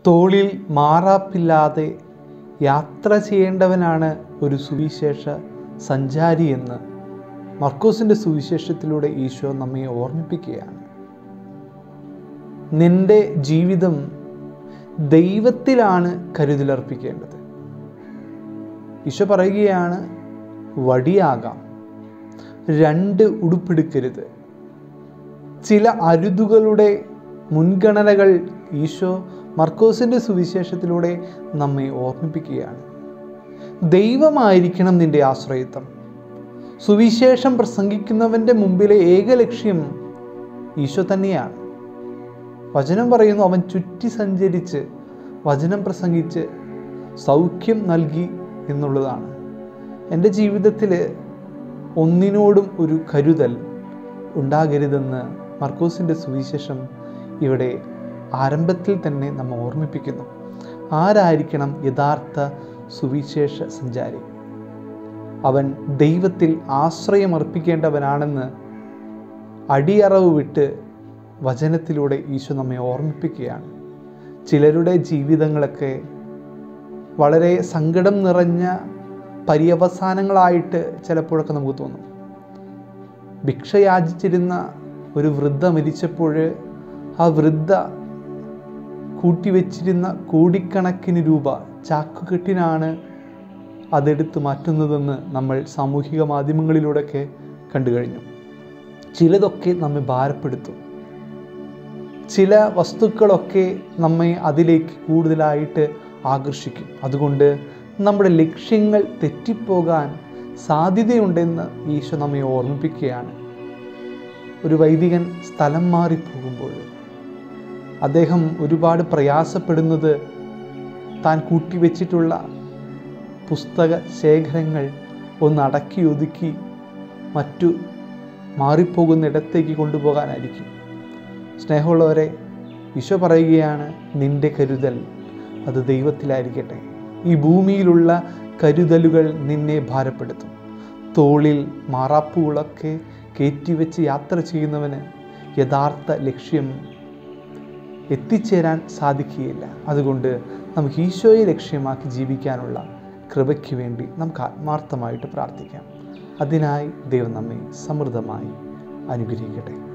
തോളിൽ മാറാപ്പില്ലാതെ യാത്ര ചെയ്യേണ്ടവനാണ് ഒരു സുവിശേഷ സഞ്ചാരി എന്ന് മർക്കോസിൻ്റെ സുവിശേഷത്തിലൂടെ ഈശോ നമ്മെ ഓർമ്മിപ്പിക്കുകയാണ് നിന്റെ ജീവിതം ദൈവത്തിലാണ് കരുതലർപ്പിക്കേണ്ടത് ഈശോ പറയുകയാണ് വടിയാകാം രണ്ട് ഉടുപ്പെടുക്കരുത് ചില അരുതുകളുടെ മുൻഗണനകൾ ഈശോ മർക്കോസിൻ്റെ സുവിശേഷത്തിലൂടെ നമ്മെ ഓർമ്മിപ്പിക്കുകയാണ് ദൈവമായിരിക്കണം നിന്റെ ആശ്രയത്വം സുവിശേഷം പ്രസംഗിക്കുന്നവൻ്റെ മുമ്പിലെ ഏക ലക്ഷ്യം ഈശോ തന്നെയാണ് വചനം പറയുന്നു അവൻ ചുറ്റി സഞ്ചരിച്ച് വചനം പ്രസംഗിച്ച് സൗഖ്യം നൽകി എന്നുള്ളതാണ് എൻ്റെ ജീവിതത്തിൽ ഒന്നിനോടും ഒരു കരുതൽ ഉണ്ടാകരുതെന്ന് മർക്കോസിൻ്റെ സുവിശേഷം ഇവിടെ ആരംഭത്തിൽ തന്നെ നമ്മെ ഓർമ്മിപ്പിക്കുന്നു ആരായിരിക്കണം യഥാർത്ഥ സുവിശേഷ സഞ്ചാരി അവൻ ദൈവത്തിൽ ആശ്രയമർപ്പിക്കേണ്ടവനാണെന്ന് അടിയറവ് വിട്ട് വചനത്തിലൂടെ ഈശോ നമ്മെ ഓർമ്മിപ്പിക്കുകയാണ് ചിലരുടെ ജീവിതങ്ങളൊക്കെ വളരെ സങ്കടം നിറഞ്ഞ പര്യവസാനങ്ങളായിട്ട് ചിലപ്പോഴൊക്കെ നമുക്ക് തോന്നും ഭിക്ഷ യാചിച്ചിരുന്ന ഒരു വൃദ്ധ മരിച്ചപ്പോൾ ആ വൃദ്ധ കൂട്ടിവെച്ചിരുന്ന കോടിക്കണക്കിന് രൂപ ചാക്കുകെട്ടിനാണ് അതെടുത്ത് മാറ്റുന്നതെന്ന് നമ്മൾ സാമൂഹിക മാധ്യമങ്ങളിലൂടെയൊക്കെ കണ്ടു കഴിഞ്ഞു ചിലതൊക്കെ നമ്മെ ഭാരപ്പെടുത്തും ചില വസ്തുക്കളൊക്കെ നമ്മെ അതിലേക്ക് കൂടുതലായിട്ട് ആകർഷിക്കും അതുകൊണ്ട് നമ്മുടെ ലക്ഷ്യങ്ങൾ തെറ്റിപ്പോകാൻ സാധ്യതയുണ്ടെന്ന് ഈശോ നമ്മെ ഓർമ്മിപ്പിക്കുകയാണ് ഒരു വൈദികൻ സ്ഥലം മാറിപ്പോകുമ്പോൾ അദ്ദേഹം ഒരുപാട് പ്രയാസപ്പെടുന്നത് താൻ കൂട്ടിവെച്ചിട്ടുള്ള പുസ്തക ശേഖരങ്ങൾ ഒന്ന് അടക്കി ഒതുക്കി മറ്റു മാറിപ്പോകുന്നിടത്തേക്ക് കൊണ്ടുപോകാനായിരിക്കും സ്നേഹമുള്ളവരെ ഈശോ പറയുകയാണ് നിന്റെ കരുതൽ അത് ദൈവത്തിലായിരിക്കട്ടെ ഈ ഭൂമിയിലുള്ള കരുതലുകൾ നിന്നെ ഭാരപ്പെടുത്തും തോളിൽ മാറാപ്പുകളൊക്കെ കയറ്റിവെച്ച് യാത്ര ചെയ്യുന്നവന് യഥാർത്ഥ ലക്ഷ്യം എത്തിച്ചേരാൻ സാധിക്കുകയില്ല അതുകൊണ്ട് നമുക്ക് ഈശോയെ ലക്ഷ്യമാക്കി ജീവിക്കാനുള്ള കൃപയ്ക്ക് വേണ്ടി നമുക്ക് ആത്മാർത്ഥമായിട്ട് പ്രാർത്ഥിക്കാം അതിനായി ദൈവം നമ്മെ സമൃദ്ധമായി അനുഗ്രഹിക്കട്ടെ